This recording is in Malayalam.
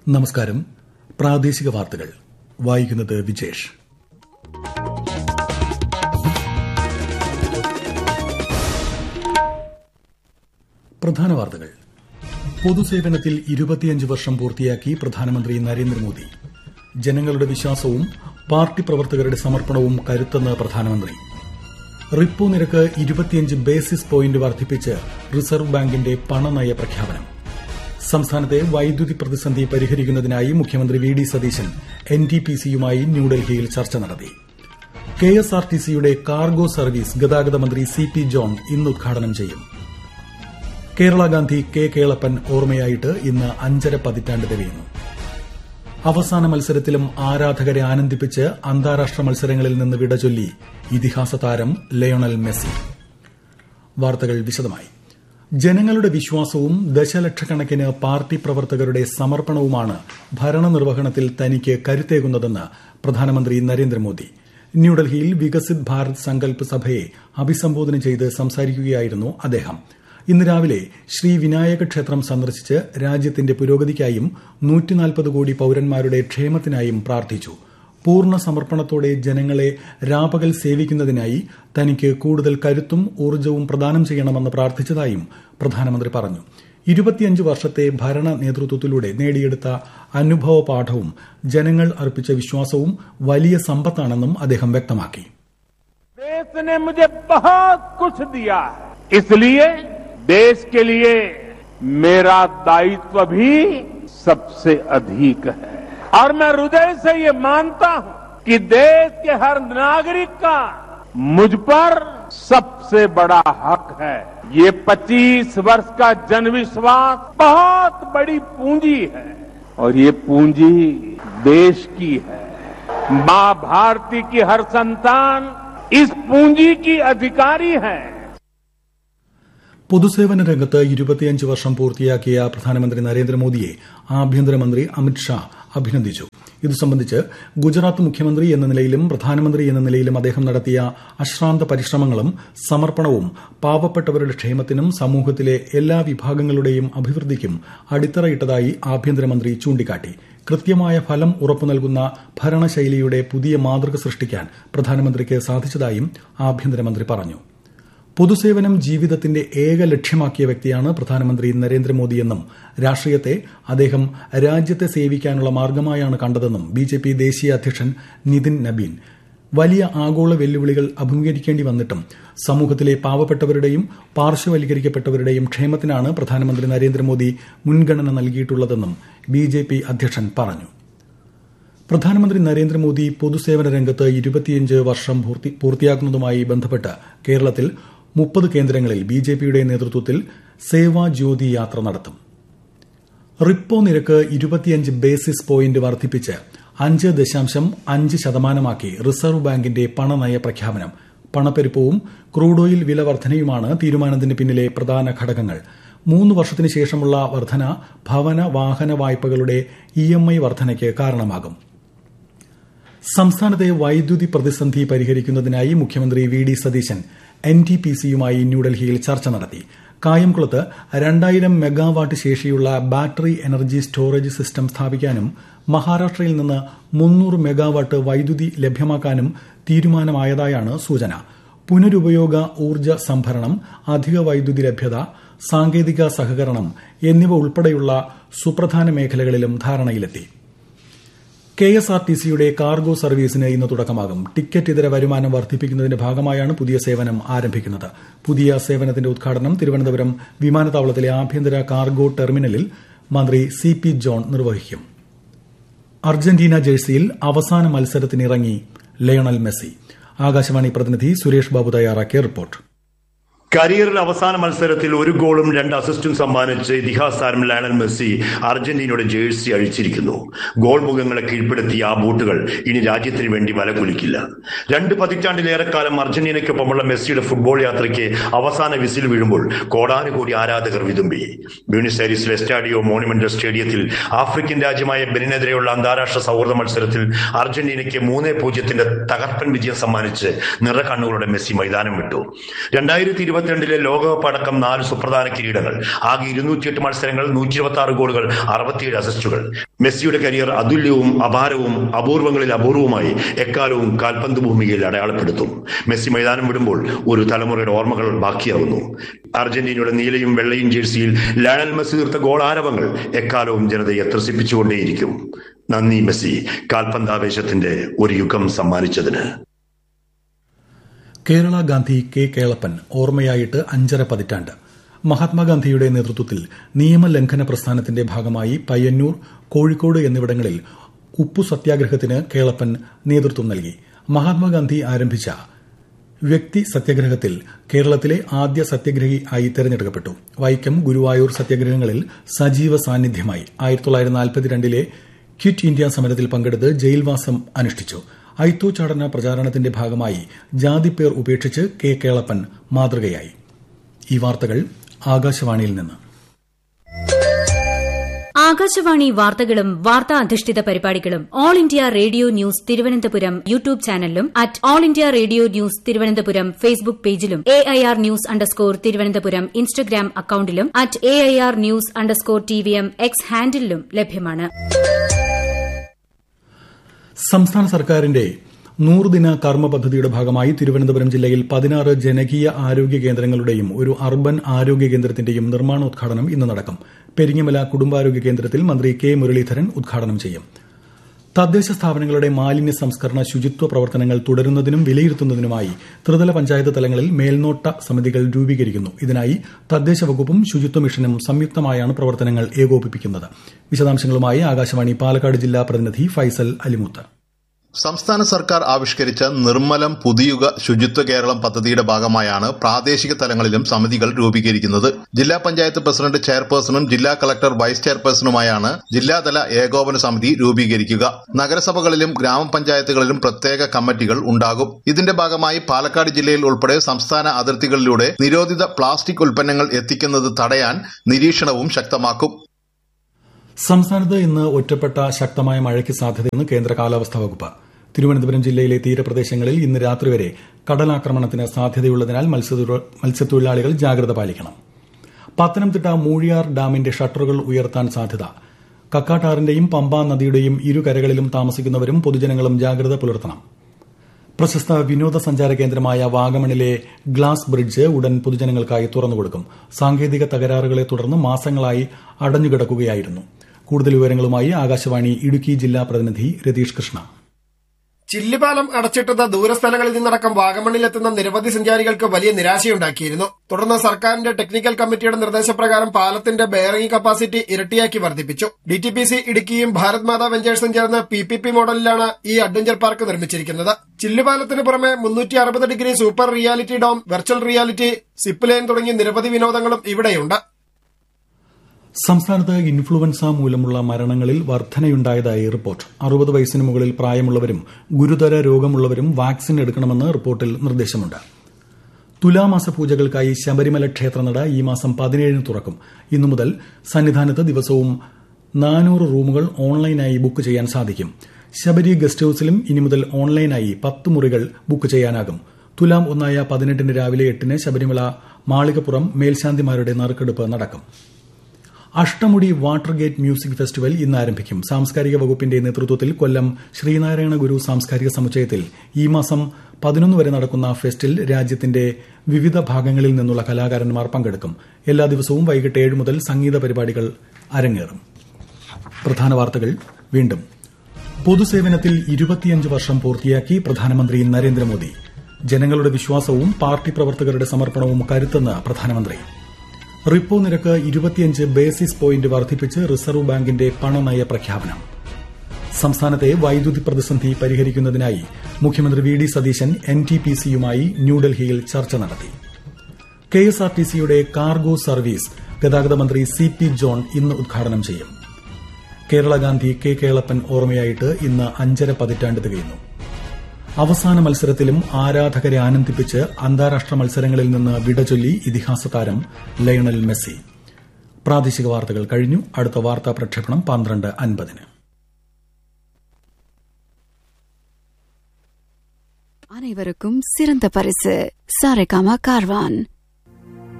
നമസ്കാരം പ്രാദേശിക വാർത്തകൾ വായിക്കുന്നത് വിജേഷ് പ്രധാന വാർത്തകൾ പൊതുസേവനത്തിൽ ഇരുപത്തിയഞ്ച് വർഷം പൂർത്തിയാക്കി പ്രധാനമന്ത്രി നരേന്ദ്രമോദി ജനങ്ങളുടെ വിശ്വാസവും പാർട്ടി പ്രവർത്തകരുടെ സമർപ്പണവും കരുത്തെന്ന് പ്രധാനമന്ത്രി റിപ്പോ നിരക്ക് ഇരുപത്തിയഞ്ച് ബേസിസ് പോയിന്റ് വർദ്ധിപ്പിച്ച് റിസർവ് ബാങ്കിന്റെ പണനയ പ്രഖ്യാപനം സംസ്ഥാനത്തെ വൈദ്യുതി പ്രതിസന്ധി പരിഹരിക്കുന്നതിനായി മുഖ്യമന്ത്രി V D Satheesan N T P സിയുമായി ന്യൂഡൽഹിയിൽ ചർച്ച നടത്തി കെ എസ് ആർ ടി സിയുടെ കാർഗോ സർവീസ് ഗതാഗത മന്ത്രി സി പി ജോൺ ഇന്ന് ഉദ്ഘാടനം ചെയ്യും കേരള ഗാന്ധി കെ കേളപ്പൻ ഓർമ്മയായിട്ട് ഇന്ന് അഞ്ചര പതിറ്റാണ്ട് തികയുന്നു അവസാന മത്സരത്തിലും ആരാധകരെ ആനന്ദിപ്പിച്ച് അന്താരാഷ്ട്ര മത്സരങ്ങളിൽ നിന്ന് വിടചൊല്ലി ഇതിഹാസ താരം ലയോണൽ മെസ്സി വാർത്തകൾ വിശദമായി ജനങ്ങളുടെ വിശ്വാസവും ദശലക്ഷക്കണക്കിന് പാർട്ടി പ്രവർത്തകരുടെ സമർപ്പണവുമാണ് ഭരണനിർവഹണത്തിൽ തനിക്ക് കരുത്തേകുന്നതെന്ന് പ്രധാനമന്ത്രി നരേന്ദ്രമോദി ന്യൂഡൽഹിയിൽ വികസിത് ഭാരത് സങ്കല്പ് സഭയെ അഭിസംബോധന ചെയ്ത് സംസാരിക്കുകയായിരുന്നു അദ്ദേഹം ഇന്ന് രാവിലെ ശ്രീ വിനായക ക്ഷേത്രം സന്ദർശിച്ച് രാജ്യത്തിന്റെ പുരോഗതിക്കായും കോടി പൌരന്മാരുടെ ക്ഷേമത്തിനായും പ്രാർത്ഥിച്ചു പൂർണ്ണ സമർപ്പണത്തോടെ ജനങ്ങളെ രാപകൽ സേവിക്കുന്നതിനായി തനിക്ക് കൂടുതൽ കരുത്തും ഊർജ്ജവും പ്രദാനം ചെയ്യണമെന്ന് പ്രാർത്ഥിച്ചതായും പ്രധാനമന്ത്രി പറഞ്ഞു ഇരുപത്തിയഞ്ച് വർഷത്തെ ഭരണ നേതൃത്വത്തിലൂടെ നേടിയെടുത്ത അനുഭവ പാഠവും ജനങ്ങൾ അർപ്പിച്ച വിശ്വാസവും വലിയ സമ്പത്താണെന്നും അദ്ദേഹം വ്യക്തമാക്കി देश ने मुझे बहुत कुछ दिया है इसलिए देश के लिए मेरा दायित्व भी सबसे अधिक है और मैं हृदय से ये मानता हूं कि देश के हर नागरिक का मुझ पर सबसे बड़ा हक है ये 25 वर्ष का जनविश्वास बहुत बड़ी पूंजी है और ये पूंजी देश की है मां भारती की हर संतान इस पूंजी की अधिकारी है പൊതുസേവന രംഗത്ത് ഇരുപത്തിയഞ്ച് വർഷം പൂർത്തിയാക്കിയ പ്രധാനമന്ത്രി നരേന്ദ്രമോദിയെ ആഭ്യന്തരമന്ത്രി അമിത്ഷാ അഭിനന്ദിച്ചു ഇതു സംബന്ധിച്ച് ഗുജറാത്ത് മുഖ്യമന്ത്രി എന്ന നിലയിലും പ്രധാനമന്ത്രി എന്ന നിലയിലും അദ്ദേഹം നടത്തിയ അശ്രാന്ത പരിശ്രമങ്ങളും സമർപ്പണവും പാവപ്പെട്ടവരുടെ ക്ഷേമത്തിനും സമൂഹത്തിലെ എല്ലാ വിഭാഗങ്ങളുടെയും അഭിവൃദ്ധിക്കും അടിത്തറയിട്ടതായി ആഭ്യന്തരമന്ത്രി ചൂണ്ടിക്കാട്ടി കൃത്യമായ ഫലം ഉറപ്പു നൽകുന്ന ഭരണശൈലിയുടെ പുതിയ മാതൃക സൃഷ്ടിക്കാൻ പ്രധാനമന്ത്രിക്ക് സാധിച്ചതായും ആഭ്യന്തരമന്ത്രി പറഞ്ഞു പൊതുസേവനം ജീവിതത്തിന്റെ ഏക ലക്ഷ്യമാക്കിയ വ്യക്തിയാണ് പ്രധാനമന്ത്രി നരേന്ദ്രമോദിയെന്നും രാഷ്ട്രീയത്തെ അദ്ദേഹം രാജ്യത്തെ സേവിക്കാനുള്ള മാർഗമായാണ് കണ്ടതെന്നും ബിജെപി ദേശീയ അധ്യക്ഷൻ നിതിൻ നബീൻ വലിയ ആഗോള വെല്ലുവിളികൾ അഭിമുഖീകരിക്കേണ്ടി വന്നിട്ടും സമൂഹത്തിലെ പാവപ്പെട്ടവരുടെയും പാർശ്വവൽക്കരിക്കപ്പെട്ടവരുടെയും ക്ഷേമത്തിനാണ് പ്രധാനമന്ത്രി നരേന്ദ്രമോദി മുൻഗണന നൽകിയിട്ടുള്ളതെന്നും ബിജെപി അധ്യക്ഷൻ പറഞ്ഞു പ്രധാനമന്ത്രി നരേന്ദ്രമോദി പൊതുസേവന രംഗത്ത് ഇരുപത്തിയഞ്ച് വർഷം പൂർത്തിയാക്കുന്നതുമായി ബന്ധപ്പെട്ട് കേരളത്തിൽ മുപ്പത് കേന്ദ്രങ്ങളിൽ ബിജെപിയുടെ നേതൃത്വത്തിൽ സേവാ ജ്യോതി യാത്ര നടത്തും റിപ്പോ നിരക്ക് ഇരുപത്തിയഞ്ച് ബേസിസ് പോയിന്റ് വർദ്ധിപ്പിച്ച് അഞ്ച് ദശാംശം അഞ്ച് ശതമാനമാക്കി റിസർവ് ബാങ്കിന്റെ പണനയ പ്രഖ്യാപനം പണപ്പെരുപ്പവും ക്രൂഡ് ഓയിൽ വില വർധനയുമാണ് തീരുമാനത്തിന് പിന്നിലെ പ്രധാന ഘടകങ്ങൾ മൂന്ന് വർഷത്തിന് ശേഷമുള്ള വർധന ഭവന വാഹന വായ്പകളുടെ ഇ എം ഐ വർധനയ്ക്ക് കാരണമാകും സംസ്ഥാനത്തെ വൈദ്യുതി പ്രതിസന്ധി പരിഹരിക്കുന്നതിനായി മുഖ്യമന്ത്രി V D Satheesan N T P സിയുമായി ന്യൂഡൽഹിയിൽ ചർച്ച നടത്തി കായംകുളത്ത് രണ്ടായിരം മെഗാവാട്ട് ശേഷിയുള്ള ബാറ്ററി എനർജി സ്റ്റോറേജ് സിസ്റ്റം സ്ഥാപിക്കാനും മഹാരാഷ്ട്രയിൽ നിന്ന് മുന്നൂറ് മെഗാവാട്ട് വൈദ്യുതി ലഭ്യമാക്കാനും തീരുമാനമായതായാണ് സൂചന പുനരുപയോഗ ഊർജ്ജ സംഭരണം അധിക വൈദ്യുതി ലഭ്യത സാങ്കേതിക സഹകരണം എന്നിവ ഉൾപ്പെടെയുള്ള സുപ്രധാന മേഖലകളിലും ധാരണയിലെത്തി കെ എസ് ആർ ടി സിയുടെ കാർഗോ സർവീസിന് ഇന്ന് തുടക്കമാകും ടിക്കറ്റ് ഇതര വരുമാനം വർദ്ധിപ്പിക്കുന്നതിന്റെ ഭാഗമായാണ് പുതിയ സേവനം ആരംഭിക്കുന്നത് പുതിയ സേവനത്തിന്റെ ഉദ്ഘാടനം തിരുവനന്തപുരം വിമാനത്താവളത്തിലെ ആഭ്യന്തര കാർഗോ ടെർമിനലിൽ മന്ത്രി സി പി ജോൺ നിർവഹിക്കും അർജന്റീന ജേഴ്സിയിൽ അവസാന മത്സരത്തിനിറങ്ങി ലയണൽ മെസ്സി ആകാശവാണി പ്രതിനിധി സുരേഷ് ബാബു തയ്യാറാക്കിയ റിപ്പോർട്ട് കരിയറിൽ അവസാന മത്സരത്തിൽ ഒരു ഗോളും രണ്ട് അസിസ്റ്റും സമ്മാനിച്ച് ഇതിഹാസ താരം ലയണൽ മെസ്സി അർജന്റീനയുടെ ജേഴ്സി അഴിച്ചിരിക്കുന്നു ഗോൾ മുഖങ്ങളെ കീഴ്പ്പെടുത്തിയ ആ ബൂട്ടുകൾ ഇനി രാജ്യത്തിന് വേണ്ടി വലകുലിക്കില്ല രണ്ട് പതിറ്റാണ്ടിലേറെക്കാലം അർജന്റീനയ്ക്കൊപ്പമുള്ള മെസ്സിയുടെ ഫുട്ബോൾ യാത്രയ്ക്ക് അവസാന വിസിൽ വീഴുമ്പോൾ കോടാനുകോടി ആരാധകർ വിതുമ്പി ബ്യൂണിസ് ഐരിസിലെ സ്റ്റാഡിയോ മോണിമെന്റൽ സ്റ്റേഡിയത്തിൽ ആഫ്രിക്കൻ രാജ്യമായ ബെനിനെതിരെയുള്ള അന്താരാഷ്ട്ര സൗഹൃദ മത്സരത്തിൽ അർജന്റീനയ്ക്ക് മൂന്ന് പൂജ്യത്തിന്റെ തകർപ്പൻ വിജയം സമ്മാനിച്ച് നിറകണ്ണുകളുടെ മെസ്സി മൈതാനം വിട്ടു രണ്ടായിരത്തി ഇരുപത്തിരണ്ടിലെ ലോകകപ്പ് അടക്കം നാല് സുപ്രധാന കിരീടങ്ങൾ ആകെ ഇരുന്നൂറ്റിയെട്ട് മത്സരങ്ങൾ നൂറ്റി ഇരുപത്തി ആറ് ഗോളുകൾ അറുപത്തിയേഴ് അസിസ്റ്റുകൾ മെസ്സിയുടെ കരിയർ അതുല്യവും അപാരവും അപൂർവങ്ങളിൽ അപൂർവമായി എക്കാലവും കാൽപന്ത് ഭൂമികയിൽ അടയാളപ്പെടുത്തും മെസ്സി മൈതാനം വിടുമ്പോൾ ഒരു തലമുറയുടെ ഓർമ്മകൾ ബാക്കിയാവുന്നു അർജന്റീനയുടെ നീലയും വെള്ളയും ജേഴ്സിയിൽ ലയണൽ മെസ്സി തീർത്ത ഗോൾ ആരവങ്ങൾ എക്കാലവും ജനതയെ ത്രസിപ്പിച്ചുകൊണ്ടേയിരിക്കും നന്ദി മെസ്സി കാൽപന്താവേശത്തിന്റെ ഒരു യുഗം സമ്മാനിച്ചതിന് കേരള ഗാന്ധി കെ കേളപ്പൻ ഓർമ്മയായിട്ട് അഞ്ചര പതിറ്റാണ്ട് മഹാത്മാഗാന്ധിയുടെ നേതൃത്വത്തിൽ നിയമലംഘന പ്രസ്ഥാനത്തിന്റെ ഭാഗമായി പയ്യന്നൂർ കോഴിക്കോട് എന്നിവിടങ്ങളിൽ ഉപ്പു സത്യാഗ്രഹത്തിന് കേളപ്പൻ നേതൃത്വം നൽകി മഹാത്മാഗാന്ധി ആരംഭിച്ച വ്യക്തി സത്യാഗ്രഹത്തിൽ കേരളത്തിലെ ആദ്യ സത്യാഗ്രഹി ആയി തെരഞ്ഞെടുക്കപ്പെട്ടു വൈക്കം ഗുരുവായൂർ സത്യാഗ്രഹങ്ങളിൽ സജീവ സാന്നിധ്യമായി ആയിരത്തി തൊള്ളായിരത്തി നാൽപ്പത്തിരണ്ടിലെ ക്വിറ്റ് ഇന്ത്യ സമരത്തിൽ പങ്കെടുത്ത് ജയിൽവാസം അനുഷ്ഠിച്ചു ഐത്തോച്ചാടന പ്രചാരണത്തിന്റെ ഭാഗമായി ജാതിപ്പേർ ഉപേക്ഷിച്ച് കെ കേളപ്പൻ മാതൃകയായി ഈ വാർത്തകൾ ആകാശവാണിയിൽ നിന്ന് ആകാശവാണി വാർത്തകളും വാർത്താ അധിഷ്ഠിത പരിപാടികളും All India Radio news Thiruvananthapuram YouTube ചാനലിലും at All India Radio news Thiruvananthapuram Facebook പേജിലും A I R news underscore Thiruvananthapuram Instagram അക്കൌണ്ടിലും at A I R news underscore T V M X ഹാൻഡിലും ലഭ്യമാണ് സംസ്ഥാന സർക്കാരിന്റെ നൂറുദിന കർമ്മ പദ്ധതിയുടെ ഭാഗമായി തിരുവനന്തപുരം ജില്ലയിൽ പതിനാറ് ജനകീയ ആരോഗ്യ കേന്ദ്രങ്ങളുടെയും ഒരു അർബൻ ആരോഗ്യ കേന്ദ്രത്തിന്റെയും നിർമ്മാണോദ്ഘാടനം ഇന്ന് നടക്കും പെരിങ്ങമല കുടുംബാരോഗ്യ കേന്ദ്രത്തിൽ മന്ത്രി കെ മുരളീധരൻ ഉദ്ഘാടനം ചെയ്യും തദ്ദേശ സ്ഥാപനങ്ങളുടെ മാലിന്യ സംസ്കരണ ശുചിത്വ പ്രവർത്തനങ്ങൾ തുടരുന്നതിനും വിലയിരുത്തുന്നതിനുമായി ത്രിതല പഞ്ചായത്ത് തലങ്ങളിൽ മേൽനോട്ട സമിതികൾ രൂപീകരിക്കുന്നു ഇതിനായി തദ്ദേശ വകുപ്പും ശുചിത്വ മിഷനും സംയുക്തമായാണ് പ്രവർത്തനങ്ങൾ ഏകോപിപ്പിക്കുന്നത് വിശദാംശങ്ങളുമായി ആകാശവാണി പാലക്കാട് ജില്ലാ പ്രതിനിധി ഫൈസൽ അലിമുത്ത് സംസ്ഥാന സർക്കാർ ആവിഷ്കരിച്ച നിർമ്മലം പുതിയുഗ ശുചിത്വ കേരളം പദ്ധതിയുടെ ഭാഗമായാണ് പ്രാദേശിക തലങ്ങളിലും സമിതികൾ രൂപീകരിക്കുന്നത് ജില്ലാ പഞ്ചായത്ത് പ്രസിഡന്റ് ചെയർപേഴ്സണും ജില്ലാ കളക്ടർ വൈസ് ചെയർപേഴ്സണുമായാണ് ജില്ലാതല ഏകോപന സമിതി രൂപീകരിക്കുക നഗരസഭകളിലും ഗ്രാമപഞ്ചായത്തുകളിലും പ്രത്യേക കമ്മിറ്റികൾ ഉണ്ടാകും ഇതിന്റെ ഭാഗമായി പാലക്കാട് ജില്ലയിൽ ഉൾപ്പെടെ സംസ്ഥാന അതിർത്തികളിലൂടെ നിരോധിത പ്ലാസ്റ്റിക് ഉൽപ്പന്നങ്ങൾ എത്തിക്കുന്നത് തടയാൻ നിരീക്ഷണവും ശക്തമാക്കും സംസ്ഥാനത്ത് ഇന്ന് ഒറ്റപ്പെട്ട ശക്തമായ മഴയ്ക്ക് സാധ്യതയെന്ന് കേന്ദ്ര കാലാവസ്ഥാ വകുപ്പ് തിരുവനന്തപുരം ജില്ലയിലെ തീരപ്രദേശങ്ങളിൽ ഇന്ന് രാത്രി വരെ കടലാക്രമണത്തിന് സാധ്യതയുള്ളതിനാൽ മത്സ്യത്തൊഴിലാളികൾ ജാഗ്രത പാലിക്കണം പത്തനംതിട്ട മൂഴിയാർ ഡാമിന്റെ ഷട്ടറുകൾ ഉയർത്താൻ സാധ്യത കക്കാട്ടാറിന്റെയും പമ്പാ നദിയുടെയും ഇരുകരകളിലും താമസിക്കുന്നവരും പൊതുജനങ്ങളും ജാഗ്രത പുലർത്തണം പ്രശസ്ത വിനോദസഞ്ചാര കേന്ദ്രമായ വാഗമണിലെ ഗ്ലാസ് ബ്രിഡ്ജ് ഉടൻ പൊതുജനങ്ങൾക്കായി തുറന്നുകൊടുക്കും സാങ്കേതിക തകരാറുകളെ തുടർന്ന് മാസങ്ങളായി അടഞ്ഞുകിടക്കുകയായിരുന്നു കൂടുതൽ വിവരങ്ങളുമായി ആകാശവാണി ഇടുക്കി ജില്ലാ പ്രതിനിധി രതീഷ് കൃഷ്ണ ചില്ലുപാലം അടച്ചിട്ടത് ദൂരസ്ഥലങ്ങളിൽ നിന്നടക്കം വാഗമണ്ണിലെത്തുന്ന നിരവധി സഞ്ചാരികൾക്ക് വലിയ നിരാശയുണ്ടാക്കിയിരുന്നു തുടർന്ന് സർക്കാരിന്റെ ടെക്നിക്കൽ കമ്മിറ്റിയുടെ നിർദ്ദേശപ്രകാരം പാലത്തിന്റെ ബെയറിംഗ് കപ്പാസിറ്റി ഇരട്ടിയാക്കി വർദ്ധിപ്പിച്ചു ഡിടിപിസി ഇടുക്കിയും ഭാരത് മാതാ വെഞ്ചേഴ്സും ചേർന്ന് പി പി പി മോഡലിലാണ് ഈ അഡ്വഞ്ചർ പാർക്ക് നിർമ്മിച്ചിരിക്കുന്നത് ചില്ലുപാലത്തിന് പുറമെ മുന്നൂറ്റി അറുപത് degree super reality dome virtual reality zip line തുടങ്ങി നിരവധി വിനോദങ്ങളും ഇവിടെയുണ്ട് സംസ്ഥാനത്ത് ഇൻഫ്ലുവൻസ മൂലമുള്ള മരണങ്ങളിൽ വർധനയുണ്ടായതായി റിപ്പോർട്ട് അറുപത് വയസ്സിന് മുകളിൽ പ്രായമുള്ളവരും ഗുരുതര രോഗമുള്ളവരും വാക്സിൻ എടുക്കണമെന്ന് റിപ്പോർട്ടിൽ നിർദ്ദേശമുണ്ട് തുലാമാസ പൂജകൾക്കായി ശബരിമല ക്ഷേത്രനട ഈ മാസം പതിനേഴിന് തുറക്കും ഇന്നു മുതൽ സന്നിധാനത്ത് ദിവസവും നാനൂറ് റൂമുകൾ ഓൺലൈനായി ബുക്ക് ചെയ്യാൻ സാധിക്കും ശബരി ഗസ്റ്റ് ഹൌസിലും ഇനി മുതൽ ഓൺലൈനായി പത്ത് മുറികൾ ബുക്ക് ചെയ്യാനാകും തുലാം ഒന്നായ പതിനെട്ടിന് രാവിലെ എട്ടിന് ശബരിമല മാളികപ്പുറം മേൽശാന്തിമാരുടെ നറുക്കെടുപ്പ് നടക്കും Ashtamudi water gate music festival ഇന്ന് ആരംഭിക്കും സാംസ്കാരിക വകുപ്പിന്റെ നേതൃത്വത്തിൽ കൊല്ലം ശ്രീനാരായണ ഗുരു സാംസ്കാരിക സമുച്ചയത്തിൽ ഈ മാസം പതിനൊന്ന് വരെ നടക്കുന്ന ഫെസ്റ്റിൽ രാജ്യത്തിന്റെ വിവിധ ഭാഗങ്ങളിൽ നിന്നുള്ള കലാകാരന്മാർ പങ്കെടുക്കും എല്ലാ ദിവസവും വൈകിട്ട് ഏഴ് മുതൽ സംഗീത പരിപാടികൾ അരങ്ങേറും പ്രധാന വാർത്തകൾ വീണ്ടും പൊതുസേവനത്തിൽ ഇരുപത്തിയഞ്ച് വർഷം പൂർത്തിയാക്കി പ്രധാനമന്ത്രി നരേന്ദ്രമോദി ജനങ്ങളുടെ വിശ്വാസവും പാർട്ടി പ്രവർത്തകരുടെ സമർപ്പണവും കരുത്തെന്ന് പ്രധാനമന്ത്രി റിപ്പോ നിരക്ക് ഇരുപത്തിയഞ്ച് ബേസിസ് പോയിന്റ് വർദ്ധിപ്പിച്ച് റിസർവ് ബാങ്കിന്റെ പണനയ പ്രഖ്യാപനം സംസ്ഥാനത്തെ വൈദ്യുതി പ്രതിസന്ധി പരിഹരിക്കുന്നതിനായി മുഖ്യമന്ത്രി V D Satheesan N T P സിയുമായി ന്യൂഡൽഹിയിൽ ചർച്ച നടത്തി കെഎസ്ആർടിസിയുടെ കാർഗോ സർവീസ് ഗതാഗത മന്ത്രി സി പി ജോൺ ഇന്ന് ഉദ്ഘാടനം ചെയ്യും കേരള ഗാന്ധി കെ കേളപ്പൻ ഓർമ്മയായിട്ട് ഇന്ന് അഞ്ചര പതിറ്റാണ്ട് തികയുന്നു അവസാന മത്സരത്തിലും ആരാധകരെ ആനന്ദിപ്പിച്ച് അന്താരാഷ്ട്ര മത്സരങ്ങളിൽ നിന്ന് വിടചൊല്ലി ഇതിഹാസ താരം ലയണൽ മെസ്സി പ്രാദേശിക വാർത്തകൾ കഴിഞ്ഞു അടുത്ത വാർത്താ പ്രക്ഷേപണം പന്ത്രണ്ട് അൻപതിന് அனைவருக்கும் சிறந்த பரிசு சாரேகாமா கார்வான்